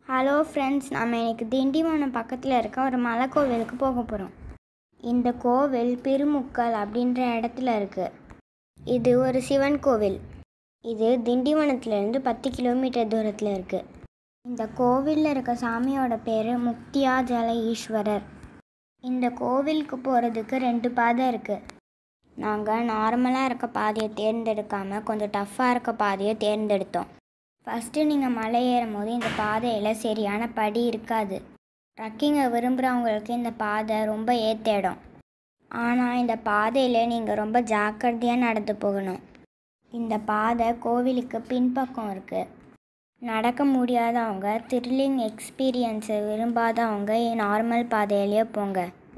hello friends நம்ம இன்னைக்கு திண்டிவனம் பக்கத்தில் இருக்க ஒரு மலை கோவிலுக்கு போக போகிறோம் இந்த கோவில் பெருமுக்கல் அப்படின்ற இடத்துல இருக்குது இது ஒரு சிவன் கோவில் இது திண்டிவனத்துலேருந்து பத்து கிலோமீட்டர் தூரத்தில் இருக்குது இந்த கோவிலில் இருக்க சாமியோட பேர் முக்தியா ஜல ஈஸ்வரர் இந்த கோவிலுக்கு போகிறதுக்கு ரெண்டு பாதை இருக்குது நாங்கள் நார்மலாக இருக்க பாதையை தேர்ந்தெடுக்காமல் கொஞ்சம் டஃப்பாக இருக்க பாதையை தேர்ந்தெடுத்தோம் ஃபஸ்ட்டு நீங்கள் மலை ஏறும் போது இந்த பாதையில் சரியான படி இருக்காது ட்ரக்கிங்கை விரும்புகிறவங்களுக்கு இந்த பாதை ரொம்ப ஏற்ற இடம் ஆனால் இந்த பாதையில் நீங்கள் ரொம்ப ஜாக்கிரதையாக நடந்து போகணும் இந்த பாதை கோவிலுக்கு பின்பக்கம் இருக்குது நடக்க முடியாதவங்க த்ரில்லிங் எக்ஸ்பீரியன்ஸை விரும்பாதவங்க நார்மல் பாதையிலேயே போங்க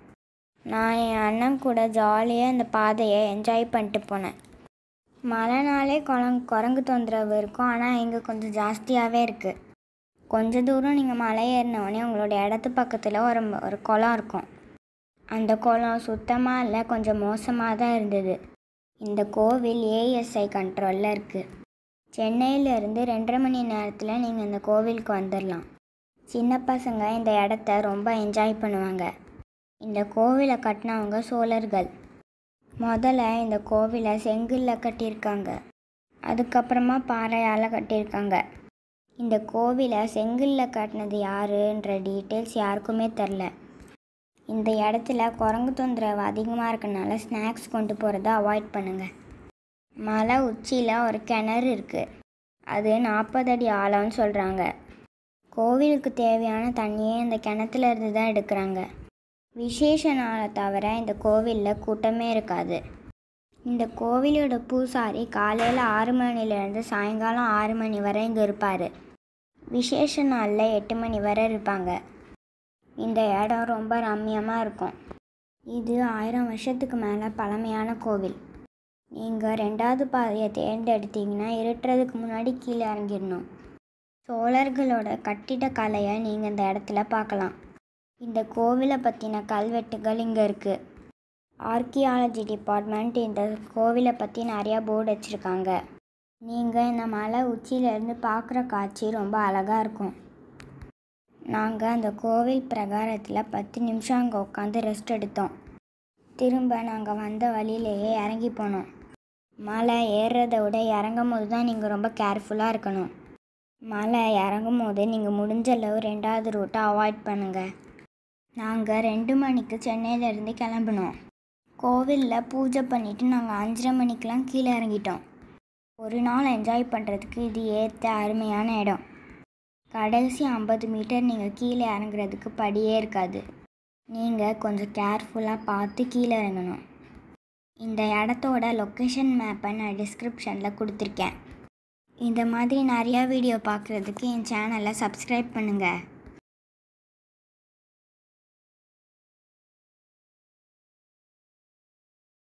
நான் என் அண்ணன் கூட ஜாலியாக இந்த பாதையை என்ஜாய் பண்ணிட்டு போனேன் மழைனாலே குரங்கு குரங்கு தொந்தரவு இருக்கும் ஆனால் இங்கே கொஞ்சம் ஜாஸ்தியாகவே இருக்குது கொஞ்ச தூரம் நீங்கள் மலை ஏறினோடனே உங்களோட இடத்து பக்கத்தில் ஒரு ஒரு குளம் இருக்கும் அந்த குளம் சுத்தமாக இல்லை கொஞ்சம் மோசமாக தான் இருந்தது இந்த கோவில் ஏஎஸ்ஐ கண்ட்ரோலில் இருக்குது சென்னையிலேருந்து ரெண்டரை மணி நேரத்தில் நீங்கள் இந்த கோவிலுக்கு வந்துடலாம் சின்ன பசங்க இந்த இடத்த ரொம்ப என்ஜாய் பண்ணுவாங்க இந்த கோவிலை கட்டினவங்க சோழர்கள் முதல்ல இந்த கோவிலை செங்கல்ல கட்டியிருக்காங்க அதுக்கப்புறமா பாறையால் கட்டியிருக்காங்க இந்த கோவிலை செங்கல்ல கட்டினது யாருன்ற டீட்டெயில்ஸ் யாருக்குமே தெரில இந்த இடத்துல குரங்கு தொந்தரவு அதிகமாக இருக்கனால ஸ்நாக்ஸ் கொண்டு போகிறத அவாய்ட் பண்ணுங்கள் மலை உச்சியில் ஒரு கிணறு இருக்குது அது நாற்பது அடி ஆழம்னு சொல்கிறாங்க கோவிலுக்கு தேவையான தண்ணியே இந்த கிணத்துல இருந்து தான் எடுக்கிறாங்க விசேஷ நாளை தவிர இந்த கோவிலில் கூட்டமே இருக்காது இந்த கோவிலோட பூசாரி காலையில் ஆறு மணிலேருந்து சாயங்காலம் ஆறு மணி வரை இங்கே இருப்பார் விசேஷ நாளில் எட்டு மணி வரை இருப்பாங்க இந்த இடம் ரொம்ப ரம்மியமாக இருக்கும் இது ஆயிரம் வருஷத்துக்கு மேலே பழமையான கோவில் நீங்கள் ரெண்டாவது பாதையை தேர்ந்தெடுத்தீங்கன்னா இருட்டுறதுக்கு முன்னாடி கீழே இறங்கிடணும் சோழர்களோட கட்டிடக்கலையை நீங்கள் இந்த இடத்துல பார்க்கலாம் இந்த கோவிலை பற்றின கல்வெட்டுகள் இங்கே இருக்குது ஆர்கியாலஜி டிபார்ட்மெண்ட் இந்த கோவிலை பற்றி நிறையா போர்டு வச்சுருக்காங்க நீங்கள் இந்த மலை உச்சியிலேருந்து பார்க்குற காட்சி ரொம்ப அழகாக இருக்கும் நாங்கள் அந்த கோவில் பிரகாரத்தில் பத்து நிமிஷம் அங்கே உட்காந்து ரெஸ்ட் எடுத்தோம் திரும்ப நாங்கள் வந்த வழியிலேயே இறங்கி போனோம் மலை ஏறுறதை விட இறங்கும் போது தான் நீங்கள் ரொம்ப கேர்ஃபுல்லாக இருக்கணும் மலை இறங்கும் போது நீங்கள் முடிஞ்ச அளவு ரெண்டாவது ரூட்டை அவாய்ட் பண்ணுங்கள் நாங்கள் ரெண்டு மணிக்கு சென்னையிலேருந்து கிளம்பினோம் கோவிலில் பூஜை பண்ணிவிட்டு நாங்கள் அஞ்சரை மணிக்கெலாம் கீழே இறங்கிட்டோம் ஒரு நாள் என்ஜாய் பண்ணுறதுக்கு இது ஏற்ற அருமையான இடம் கடைசி ஐம்பது மீட்டர் நீங்கள் கீழே இறங்குறதுக்கு படியே இருக்காது நீங்கள் கொஞ்சம் கேர்ஃபுல்லாக பார்த்து கீழே இறங்கணும் இந்த இடத்தோட லொக்கேஷன் மேப்பை நான் டிஸ்கிரிப்ஷனில் கொடுத்துருக்கேன் இந்த மாதிரி நிறையா வீடியோ பார்க்குறதுக்கு என் சேனலை சப்ஸ்கிரைப் பண்ணுங்கள்